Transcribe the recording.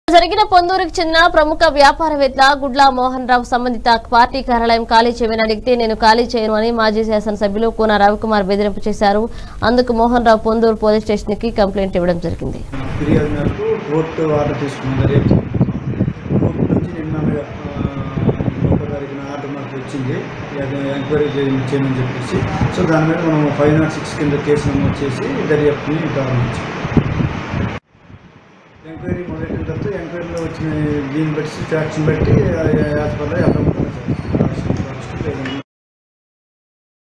జరిగిన పొందూరుకు చెందిన ప్రముఖ వ్యాపారవేత్త గుడ్లా మోహన్ రావు సంబంధిత పార్టీ కార్యాలయం ఖాళీ చేయమని అడిగితే నేను ఖాళీ చేయను అని మాజీ శాసనసభ్యులు కూన రవికుమార్ బెదిరింపు చేశారు అందుకు మోహన్ రావు పొందూరు పోలీస్ స్టేషన్ కి కంప్లైంట్ ఇవ్వడం జరిగింది ఫిర్యాదు మేరకు కోర్టు ఆర్డర్ తీసుకున్న రేపు కోర్టు నుంచి నిన్న ఆ, ఒకటో తారీఖున ఆర్డర్ మనకు వచ్చింది అది ఎంక్వైరీ చేయ- చేయమని చెప్పేసి సో దాని మీద మనం ఫైవ్ నాట్ సిక్స్ కింద కేసు నమోదు చేసి దర్యాప్తుని ప్రారంభించాం ఎంక్వైరీ మొదలెట్టిన తర్వాత ఎంక్వైరీలో వచ్చిన దీన్ని బట్టి ఫ్యాక్షన్ బట్టి యాజ్ పర్ అర్థం